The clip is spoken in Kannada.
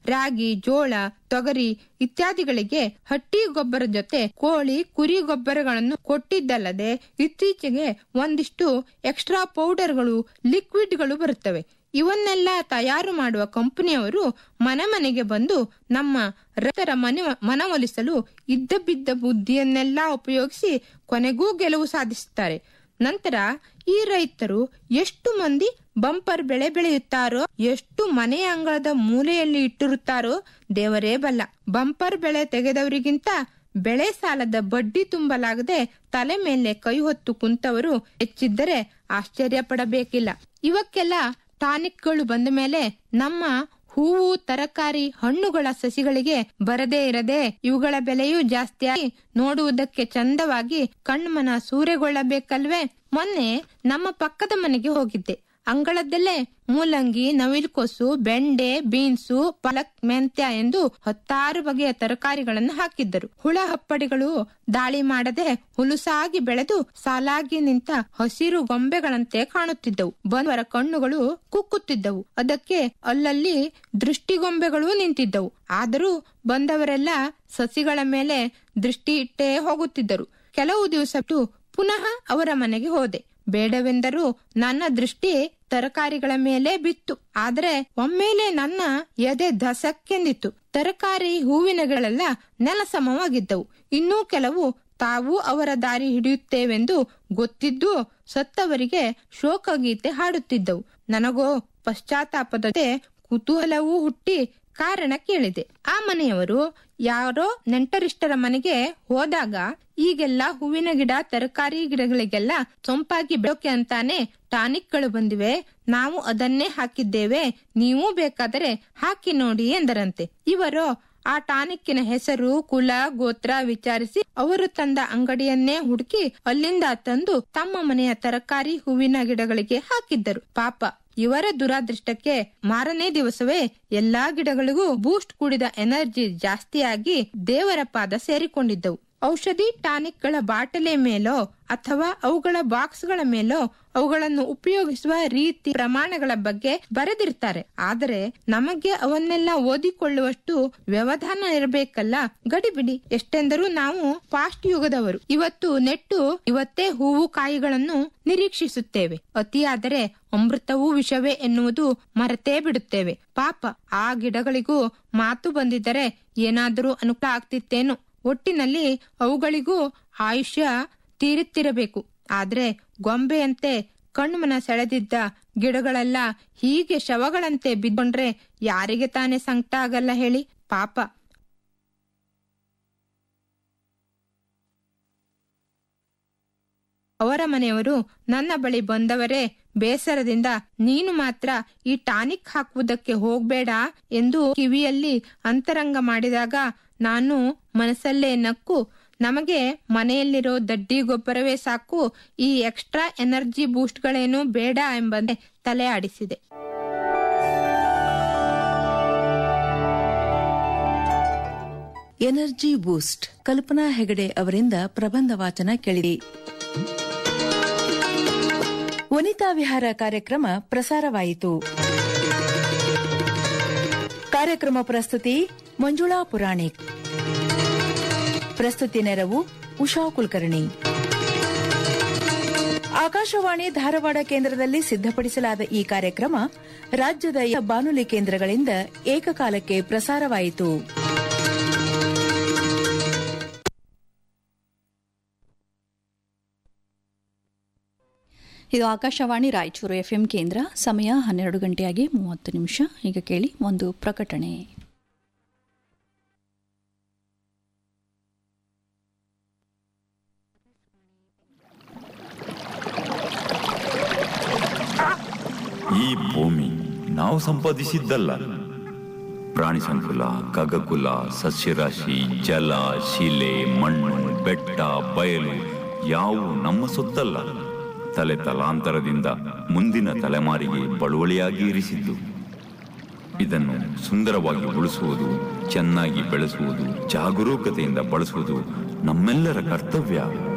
ರಾಗಿ ಜೋಳ ತೊಗರಿ ಇತ್ಯಾದಿಗಳಿಗೆ ಹಟ್ಟಿ ಗೊಬ್ಬರ ಜೊತೆ ಕೋಳಿ ಕುರಿ ಗೊಬ್ಬರಗಳನ್ನು ಕೊಟ್ಟಿದ್ದಲ್ಲದೆ ಇತ್ತೀಚೆಗೆ ಒಂದಿಷ್ಟು ಎಕ್ಸ್ಟ್ರಾ ಪೌಡರ್ಗಳು ಲಿಕ್ವಿಡ್ಗಳು ಬರುತ್ತವೆ ಇವನ್ನೆಲ್ಲ ತಯಾರು ಮಾಡುವ ಕಂಪನಿಯವರು ಮನೆ ಮನೆಗೆ ಬಂದು ನಮ್ಮ ರೈತರ ಮನೆ ಮನವೊಲಿಸಲು ಇದ್ದ ಬಿದ್ದ ಬುದ್ಧಿಯನ್ನೆಲ್ಲ ಉಪಯೋಗಿಸಿ ಕೊನೆಗೂ ಗೆಲುವು ಸಾಧಿಸುತ್ತಾರೆ ನಂತರ ಈ ರೈತರು ಎಷ್ಟು ಮಂದಿ ಬಂಪರ್ ಬೆಳೆ ಬೆಳೆಯುತ್ತಾರೋ ಎಷ್ಟು ಮನೆಯ ಅಂಗಳದ ಮೂಲೆಯಲ್ಲಿ ಇಟ್ಟಿರುತ್ತಾರೋ ದೇವರೇ ಬಲ್ಲ ಬಂಪರ್ ಬೆಳೆ ತೆಗೆದವರಿಗಿಂತ ಬೆಳೆ ಸಾಲದ ಬಡ್ಡಿ ತುಂಬಲಾಗದೆ ತಲೆ ಮೇಲೆ ಕೈ ಹೊತ್ತು ಕುಂತವರು ಹೆಚ್ಚಿದ್ದರೆ ಆಶ್ಚರ್ಯ ಪಡಬೇಕಿಲ್ಲ ಇವಕ್ಕೆಲ್ಲ ಟಾನಿಕ್ಗಳು ಬಂದ ಮೇಲೆ ನಮ್ಮ ಹೂವು ತರಕಾರಿ ಹಣ್ಣುಗಳ ಸಸಿಗಳಿಗೆ ಬರದೇ ಇರದೆ ಇವುಗಳ ಬೆಲೆಯೂ ಜಾಸ್ತಿಯಾಗಿ ನೋಡುವುದಕ್ಕೆ ಚಂದವಾಗಿ ಕಣ್ಮನ ಸೂರೆಗೊಳ್ಳಬೇಕಲ್ವೇ ಮೊನ್ನೆ ನಮ್ಮ ಪಕ್ಕದ ಮನೆಗೆ ಹೋಗಿದ್ದೆ ಅಂಗಳದಲ್ಲೇ ಮೂಲಂಗಿ ನವಿಲುಕೋಸು ಬೆಂಡೆ ಬೀನ್ಸು ಪಲಕ್ ಮೆಂತ್ಯ ಎಂದು ಹತ್ತಾರು ಬಗೆಯ ತರಕಾರಿಗಳನ್ನು ಹಾಕಿದ್ದರು ಹುಳ ಹಪ್ಪಡಿಗಳು ದಾಳಿ ಮಾಡದೆ ಹುಲುಸಾಗಿ ಬೆಳೆದು ಸಾಲಾಗಿ ನಿಂತ ಹಸಿರು ಗೊಂಬೆಗಳಂತೆ ಕಾಣುತ್ತಿದ್ದವು ಬಂದವರ ಕಣ್ಣುಗಳು ಕುಕ್ಕುತ್ತಿದ್ದವು ಅದಕ್ಕೆ ಅಲ್ಲಲ್ಲಿ ದೃಷ್ಟಿಗೊಂಬೆಗಳು ನಿಂತಿದ್ದವು ಆದರೂ ಬಂದವರೆಲ್ಲ ಸಸಿಗಳ ಮೇಲೆ ದೃಷ್ಟಿ ಇಟ್ಟೇ ಹೋಗುತ್ತಿದ್ದರು ಕೆಲವು ದಿವಸ ಬಿಟ್ಟು ಪುನಃ ಅವರ ಮನೆಗೆ ಹೋದೆ ಬೇಡವೆಂದರೂ ನನ್ನ ದೃಷ್ಟಿ ತರಕಾರಿಗಳ ಮೇಲೆ ಬಿತ್ತು ಆದರೆ ಒಮ್ಮೆಲೆ ನನ್ನ ಎದೆ ಧಸಕ್ಕೆಂದಿತ್ತು ತರಕಾರಿ ಹೂವಿನಗಳೆಲ್ಲ ನೆಲಸಮವಾಗಿದ್ದವು ಇನ್ನೂ ಕೆಲವು ತಾವು ಅವರ ದಾರಿ ಹಿಡಿಯುತ್ತೇವೆಂದು ಗೊತ್ತಿದ್ದು ಸತ್ತವರಿಗೆ ಶೋಕಗೀತೆ ಹಾಡುತ್ತಿದ್ದವು ನನಗೋ ಪಶ್ಚಾತ್ತಾಪದ ಕುತೂಹಲವೂ ಹುಟ್ಟಿ ಕಾರಣ ಕೇಳಿದೆ ಆ ಮನೆಯವರು ಯಾರೋ ನೆಂಟರಿಷ್ಟರ ಮನೆಗೆ ಹೋದಾಗ ಈಗೆಲ್ಲ ಹೂವಿನ ಗಿಡ ತರಕಾರಿ ಗಿಡಗಳಿಗೆಲ್ಲ ಸೊಂಪಾಗಿ ಬೆಳಕೆ ಅಂತಾನೆ ಟಾನಿಕ್ಗಳು ಬಂದಿವೆ ನಾವು ಅದನ್ನೇ ಹಾಕಿದ್ದೇವೆ ನೀವು ಬೇಕಾದರೆ ಹಾಕಿ ನೋಡಿ ಎಂದರಂತೆ ಇವರು ಆ ಟಾನಿಕ್ಕಿನ ಹೆಸರು ಕುಲ ಗೋತ್ರ ವಿಚಾರಿಸಿ ಅವರು ತಂದ ಅಂಗಡಿಯನ್ನೇ ಹುಡುಕಿ ಅಲ್ಲಿಂದ ತಂದು ತಮ್ಮ ಮನೆಯ ತರಕಾರಿ ಹೂವಿನ ಗಿಡಗಳಿಗೆ ಹಾಕಿದ್ದರು ಪಾಪ ಇವರ ದುರಾದೃಷ್ಟಕ್ಕೆ ಮಾರನೇ ದಿವಸವೇ ಎಲ್ಲಾ ಗಿಡಗಳಿಗೂ ಬೂಸ್ಟ್ ಕೂಡಿದ ಎನರ್ಜಿ ಜಾಸ್ತಿಯಾಗಿ ದೇವರ ಪಾದ ಸೇರಿಕೊಂಡಿದ್ದವು ಔಷಧಿ ಟಾನಿಕ್ಗಳ ಬಾಟಲೆ ಮೇಲೋ ಅಥವಾ ಅವುಗಳ ಬಾಕ್ಸ್ಗಳ ಮೇಲೋ ಅವುಗಳನ್ನು ಉಪಯೋಗಿಸುವ ರೀತಿ ಪ್ರಮಾಣಗಳ ಬಗ್ಗೆ ಬರೆದಿರ್ತಾರೆ ಆದರೆ ನಮಗೆ ಅವನ್ನೆಲ್ಲ ಓದಿಕೊಳ್ಳುವಷ್ಟು ವ್ಯವಧಾನ ಇರಬೇಕಲ್ಲ ಗಡಿಬಿಡಿ ಎಷ್ಟೆಂದರೂ ನಾವು ಪಾಸ್ಟ್ ಯುಗದವರು ಇವತ್ತು ನೆಟ್ಟು ಇವತ್ತೇ ಹೂವು ಕಾಯಿಗಳನ್ನು ನಿರೀಕ್ಷಿಸುತ್ತೇವೆ ಅತಿಯಾದರೆ ಅಮೃತವೂ ವಿಷವೇ ಎನ್ನುವುದು ಮರೆತೇ ಬಿಡುತ್ತೇವೆ ಪಾಪ ಆ ಗಿಡಗಳಿಗೂ ಮಾತು ಬಂದಿದ್ದರೆ ಏನಾದರೂ ಅನುಕೂಲ ಆಗ್ತಿತ್ತೇನೋ ಒಟ್ಟಿನಲ್ಲಿ ಅವುಗಳಿಗೂ ಆಯುಷ್ಯ ತೀರುತ್ತಿರಬೇಕು ಆದ್ರೆ ಗೊಂಬೆಯಂತೆ ಕಣ್ಮನ ಸೆಳೆದಿದ್ದ ಗಿಡಗಳೆಲ್ಲ ಹೀಗೆ ಶವಗಳಂತೆ ಬಿದ್ಕೊಂಡ್ರೆ ಯಾರಿಗೆ ತಾನೇ ಸಂಕಟ ಆಗಲ್ಲ ಹೇಳಿ ಪಾಪ ಅವರ ಮನೆಯವರು ನನ್ನ ಬಳಿ ಬಂದವರೇ ಬೇಸರದಿಂದ ನೀನು ಮಾತ್ರ ಈ ಟಾನಿಕ್ ಹಾಕುವುದಕ್ಕೆ ಹೋಗ್ಬೇಡ ಎಂದು ಕಿವಿಯಲ್ಲಿ ಅಂತರಂಗ ಮಾಡಿದಾಗ ನಾನು ಮನಸ್ಸಲ್ಲೇ ನಕ್ಕು ನಮಗೆ ಮನೆಯಲ್ಲಿರೋ ದಡ್ಡಿ ಗೊಬ್ಬರವೇ ಸಾಕು ಈ ಎಕ್ಸ್ಟ್ರಾ ಎನರ್ಜಿ ಬೂಸ್ಟ್ಗಳೇನು ಬೇಡ ಎಂಬಂತೆ ತಲೆ ಆಡಿಸಿದೆ ಎನರ್ಜಿ ಬೂಸ್ಟ್ ಕಲ್ಪನಾ ಹೆಗಡೆ ಅವರಿಂದ ಪ್ರಬಂಧ ವಾಚನ ಕೇಳಿರಿ ವನಿತಾ ವಿಹಾರ ಕಾರ್ಯಕ್ರಮ ಪ್ರಸಾರವಾಯಿತು ಕಾರ್ಯಕ್ರಮ ಪ್ರಸ್ತುತಿ ಮಂಜುಳಾ ಪುರಾಣಿಕ್ ಪ್ರಸ್ತುತಿ ನೆರವು ಉಷಾ ಕುಲಕರ್ಣಿ ಆಕಾಶವಾಣಿ ಧಾರವಾಡ ಕೇಂದ್ರದಲ್ಲಿ ಸಿದ್ಧಪಡಿಸಲಾದ ಈ ಕಾರ್ಯಕ್ರಮ ರಾಜ್ಯದ ಎಲ್ಲ ಬಾನುಲಿ ಕೇಂದ್ರಗಳಿಂದ ಏಕಕಾಲಕ್ಕೆ ಪ್ರಸಾರವಾಯಿತು ಇದು ಆಕಾಶವಾಣಿ ರಾಯಚೂರು ಎಫ್ಎಂ ಕೇಂದ್ರ ಸಮಯ ಹನ್ನೆರಡು ಗಂಟೆಯಾಗಿ ಮೂವತ್ತು ನಿಮಿಷ ಈಗ ಕೇಳಿ ಒಂದು ಪ್ರಕಟಣೆ ಈ ಭೂಮಿ ನಾವು ಸಂಪಾದಿಸಿದ್ದಲ್ಲ ಪ್ರಾಣಿ ಸಂಕುಲ ಖಗಕುಲ ಸಸ್ಯರಾಶಿ ಜಲ ಶಿಲೆ ಮಣ್ಣು ಬೆಟ್ಟ ಬಯಲು ಯಾವು ನಮ್ಮ ಸೊತ್ತಲ್ಲ ತಲೆ ತಲಾಂತರದಿಂದ ಮುಂದಿನ ತಲೆಮಾರಿಗೆ ಬಳುವಳಿಯಾಗಿ ಇರಿಸಿದ್ದು ಇದನ್ನು ಸುಂದರವಾಗಿ ಉಳಿಸುವುದು ಚೆನ್ನಾಗಿ ಬೆಳೆಸುವುದು ಜಾಗರೂಕತೆಯಿಂದ ಬಳಸುವುದು ನಮ್ಮೆಲ್ಲರ ಕರ್ತವ್ಯ